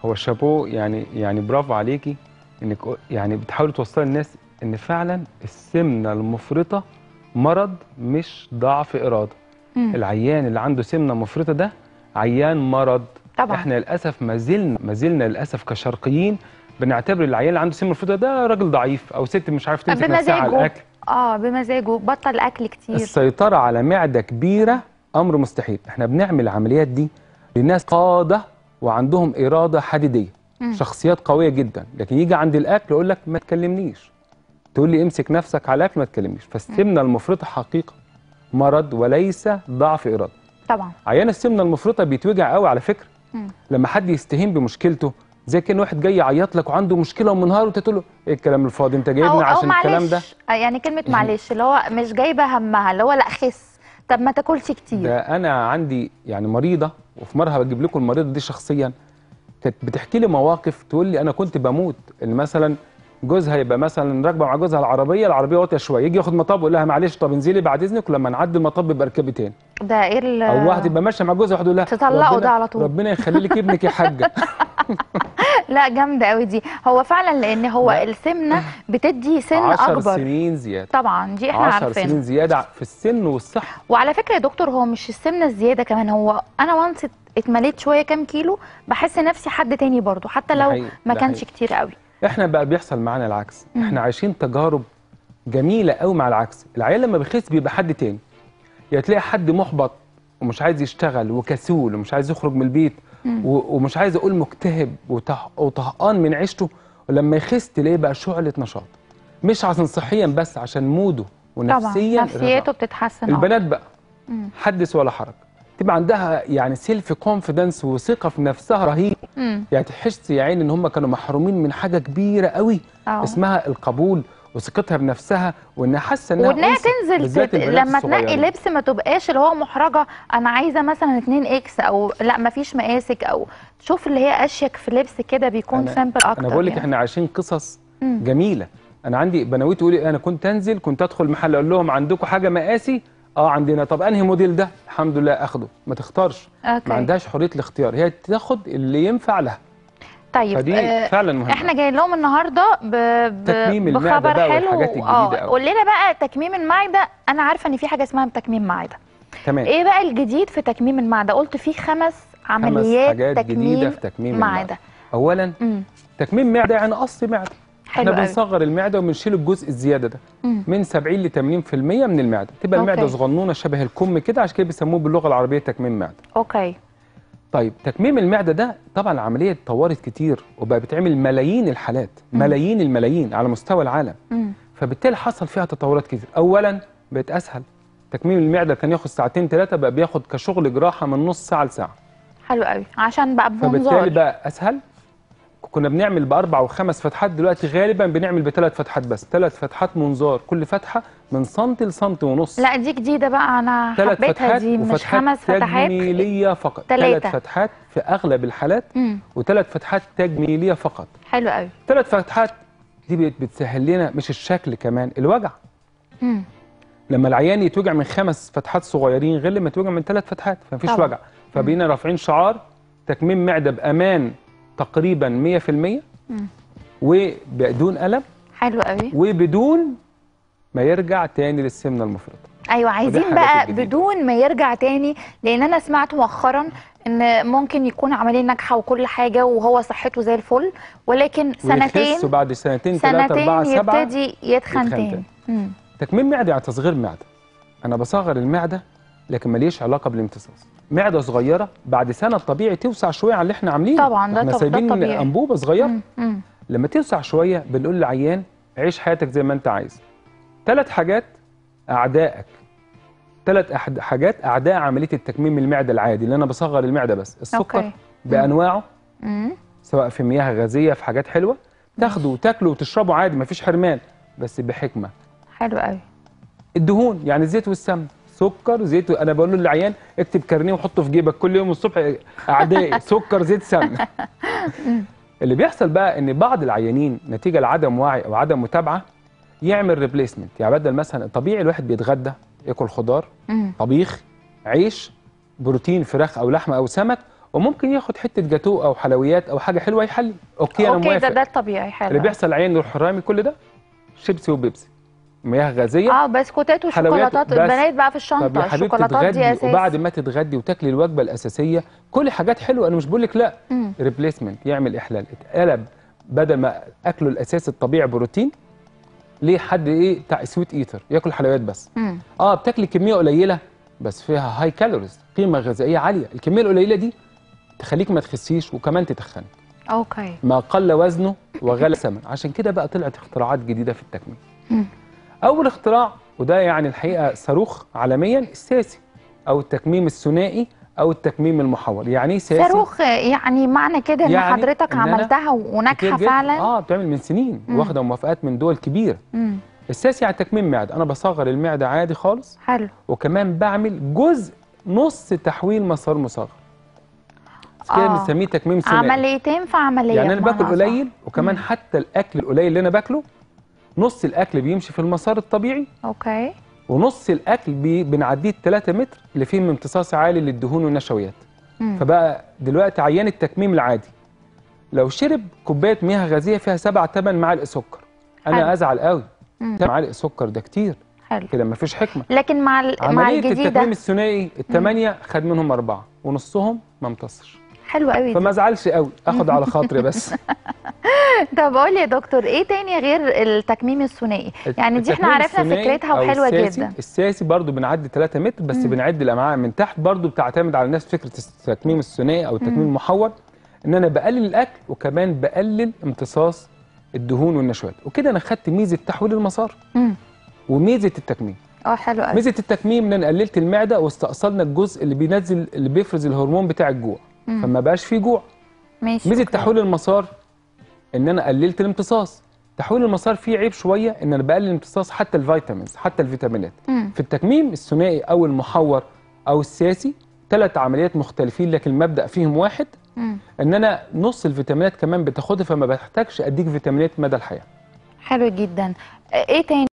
هو شابو يعني يعني برافو عليكي انك يعني بتحاولي توصلي للناس ان فعلا السمنه المفرطه مرض مش ضعف اراده مم. العيان اللي عنده سمنه مفرطه ده عيان مرض طبعا احنا للاسف ما زلنا ما زلنا للاسف كشرقيين بنعتبر العيان اللي عنده سمنه مفرطه ده راجل ضعيف او ست مش عارف تمسك نفسها على بمزاجه الاكل اه بمزاجه بطل اكل كتير السيطره على معده كبيره امر مستحيل احنا بنعمل العمليات دي لناس قاده وعندهم اراده حديديه مم. شخصيات قويه جدا لكن يجي عند الاكل يقول لك ما تكلمنيش تقول لي امسك نفسك على الاكل ما تكلمنيش فالسمنه المفرطه حقيقه مرض وليس ضعف اراده طبعا عيان السمنه المفرطه بيتوجع قوي على فكره مم. لما حد يستهين بمشكلته زي كان واحد جاي يعيط لك وعنده مشكله ومنهار وانت تقول له ايه الكلام الفاضي انت او جايبني او عشان الكلام ده معلش آه، يعني كلمه معلش اللي هو مش جايبه همها اللي هو لا خس طب ما تاكلش كتير ده انا عندي يعني مريضه وفي مره بجيب لكم المريضه دي شخصيا كانت بتحكي لي مواقف تقول لي انا كنت بموت ان مثلا جوزها يبقى مثلا راكبه مع جوزها العربيه العربيه واطيه شويه يجي ياخد مطب يقول لها معلش طب انزلي بعد اذنك ولما نعدي المطب يبقى اركبي تاني ده ايه ال- او واحد يبقى ماشيه مع جوزها واحد يقول لها تطلقوا ربنا- ده على طول. ربنا يخلي لك ابنك يا حاجه لا جامده قوي دي هو فعلا لان هو لا. السمنه بتدي سن 10 اكبر سنين زياده طبعا دي احنا 10 عارفينها سنين زياده في السن والصحه وعلى فكره يا دكتور هو مش السمنه الزياده كمان هو انا وانس اتمليت شويه كام كيلو بحس نفسي حد تاني برضو حتى ده لو حقيقي، ما ده كانش حقيقي. كتير قوي احنا بقى بيحصل معانا العكس مم. احنا عايشين تجارب جميله قوي مع العكس العيال لما بيخس بيبقى حد تاني يا تلاقي حد محبط ومش عايز يشتغل وكسول ومش عايز يخرج من البيت مم. و- ومش عايز اقول مكتئب وطه- وطهقان من عيشته ولما يخس تلاقيه بقى شعله نشاط مش عشان صحيا بس عشان موده طبعا ونفسيا نفسيته بتتحسن آه. البنات بقى مم. حدث ولا حرج تبقى عندها يعني سيلف كونفيدنس وثقه في نفسها رهيب مم. يعني تحس يا عيني ان هم كانوا محرومين من حاجه كبيره قوي آه. اسمها القبول وثقتها بنفسها وانها حاسه انها وانها أنثى، تنزل بالذات تت... البنات لما تنقي الصغيرين. لبس ما تبقاش اللي هو محرجه انا عايزه مثلا 2 اكس او لا ما فيش مقاسك او تشوف اللي هي اشيك في لبس كده بيكون أنا- سامبل اكتر انا بقول لك يعني. احنا عايشين قصص مم. جميله انا عندي بنويت تقول لي انا كنت انزل كنت ادخل محل اقول لهم عندكم حاجه مقاسي اه عندنا طب انهي موديل ده الحمد لله اخده ما تختارش أوكي. ما عندهاش حريه الاختيار هي تاخد اللي ينفع لها طيب فدي آه، فعلا مهمه احنا جايين لهم النهارده ب... ب... تكميم المعدة بخبر بقى حلو والحاجات الجديدة اه أوي. قول لنا بقى تكميم المعده انا عارفه ان في حاجه اسمها تكميم معده تمام ايه بقى الجديد في تكميم المعده قلت في خمس خمس عمليات حاجات تكميم جديده في تكميم معده المعده اولا امم تكميم معده يعني قص معده حلو احنا قوي بنصغر المعده وبنشيل الجزء الزياده ده مم. من 70 ل 80% من المعده تبقى أوكي. المعده صغنونه شبه الكم كده عشان كده بيسموه باللغه العربيه تكميم معده اوكي طيب تكميم المعده ده طبعا العمليه اتطورت كتير وبقى بتعمل ملايين الحالات مم. ملايين الملايين على مستوى العالم امم فبالتالي حصل فيها تطورات كتير اولا بقت اسهل تكميم المعده كان ياخد ساعتين ثلاثه بقى بياخد كشغل جراحه من نص ساعه لساعه حلو قوي عشان بقى فبالتالي بمنظار بقى اسهل كنا بنعمل باربع وخمس فتحات دلوقتي غالبا بنعمل بثلاث فتحات بس ثلاث فتحات منظار كل فتحه من سنتي لسنتي ونص لا دي جديده بقى انا ثلاث حبيتها فتحات دي مش وفتحات خمس فتحات تجميليه فقط تلاتة. ثلاث فتحات في اغلب الحالات امم وثلاث فتحات تجميليه فقط حلو قوي ثلاث فتحات دي بقت بتسهل لنا مش الشكل كمان الوجع امم لما العيان يتوجع من خمس فتحات صغيرين غير لما يتوجع من ثلاث فتحات فمفيش طبعا. وجع فبقينا رافعين شعار تكميم معده بامان تقريبا 100% مم. وبدون الم حلو قوي وبدون ما يرجع تاني للسمنه المفرطه ايوه عايزين الحاجات بقى الجديدة. بدون ما يرجع تاني لان انا سمعت مؤخرا ان ممكن يكون عمليه ناجحه وكل حاجه وهو صحته زي الفل ولكن سنتين ويخس وبعد سنتين ثلاثه سنتين اربعه سبعه يبتدي يتخن يتخن تاني تاني. مم. تكميم معده يعني تصغير معده انا بصغر المعده لكن ماليش علاقه بالامتصاص معده صغيره بعد سنه الطبيعي توسع شويه عن اللي احنا عاملينه طبعا، ده احنا طب- ده سايبين طبيعي. انبوبه صغيره مم. مم. لما توسع شويه بنقول للعيان عيش حياتك زي ما انت عايز ثلاث حاجات اعدائك ثلاث أحد حاجات اعداء عمليه التكميم المعده العادي اللي انا بصغر المعده بس السكر أوكي. بانواعه مم. سواء في مياه غازيه في حاجات حلوه تاخده وتاكله وتشربه عادي مفيش حرمان بس بحكمه حلو قوي الدهون يعني الزيت والسمن سكر زيت انا بقول للعيان اكتب كارنيه وحطه في جيبك كل يوم الصبح اعدائي سكر زيت سمن اللي بيحصل بقى ان بعض العيانين نتيجه لعدم وعي او عدم متابعه يعمل ريبليسمنت يعني بدل مثلا الطبيعي الواحد بيتغدى ياكل خضار مم. طبيخ عيش بروتين فراخ او لحمه او سمك وممكن ياخد حته جاتوه او حلويات او حاجه حلوه يحلي اوكي انا اوكي موافق ده ده الطبيعي حلو اللي بيحصل العيان يروح رامي كل ده شيبسي وبيبسي مياه غازيه اه بسكوتات حلويات وشوكولاتات بس. البنات بقى في طب الشنطه يا حبيبتي الشوكولاتات دي تتغدي اساس وبعد ما تتغدي وتاكلي الوجبه الاساسيه كل حاجات حلوه انا مش بقول لك لا مم. ريبليسمنت يعمل احلال اتقلب بدل ما اكله الاساسي الطبيعي بروتين ليه حد ايه بتاع سويت ايتر ياكل حلويات بس مم. اه بتاكلي كميه قليله بس فيها هاي كالوريز قيمه غذائيه عاليه الكميه القليله دي تخليك ما تخسيش وكمان تتخني اوكي ما قل وزنه وغلى ثمن عشان كده بقى طلعت اختراعات جديده في التكميم مم. اول اختراع وده يعني الحقيقه صاروخ عالميا الساسي او التكميم الثنائي او التكميم المحور يعني ايه ساسي صاروخ يعني معنى كده ان يعني حضرتك إن أنا عملتها كتير وناجحه جداً. فعلا اه بتعمل من سنين مم. واخده موافقات من دول كبيره مم. الساسي يعني تكميم معده انا بصغر المعده عادي خالص حلو وكمان بعمل جزء نص تحويل مسار مصغر بس كده آه. بنسميه تكميم ثنائي عمليتين في عمليه يعني انا بمعنى باكل أصح. قليل وكمان حتى الاكل القليل اللي انا باكله نص الاكل بيمشي في المسار الطبيعي اوكي ونص الاكل بي بنعديه 3 متر اللي فيه امتصاص عالي للدهون والنشويات مم. فبقى دلوقتي عيان التكميم العادي لو شرب كوبايه مياه غازيه فيها 7 8 معالق سكر حلو. انا ازعل قوي مم. معالق سكر ده كتير حلو كده مفيش حكمه لكن مع ال- مع عمليه الجديده التكميم الثنائي الثمانيه خد منهم اربعه ونصهم ما امتصش حلو قوي فما ازعلش قوي اخد على خاطري بس طب قول لي يا دكتور ايه تاني غير التكميم الثنائي يعني دي احنا التكميم عرفنا الثنائي فكرتها أو وحلوه الساسي جدا الساسي برضو بنعدي 3 متر بس مم. بنعد الامعاء من تحت برضو بتعتمد على نفس فكره التكميم الثنائي او التكميم المحور ان انا بقلل الاكل وكمان بقلل امتصاص الدهون والنشويات وكده انا خدت ميزه تحويل المسار مم. وميزه التكميم اه حلو قوي ميزه التكميم ان انا قللت المعده واستأصلنا الجزء اللي بينزل اللي بيفرز الهرمون بتاع الجوع مم. فما بقاش فيه جوع ماشي ميزه أوكي. تحويل المسار ان انا قللت الامتصاص تحويل المسار فيه عيب شويه ان انا بقلل الامتصاص حتى الفيتامينز حتى الفيتامينات مم. في التكميم الثنائي او المحور او الساسي ثلاث عمليات مختلفين لكن المبدا فيهم واحد مم. ان انا نص الفيتامينات كمان بتاخدها فما بحتاجش اديك فيتامينات مدى الحياه حلو جدا ايه تاني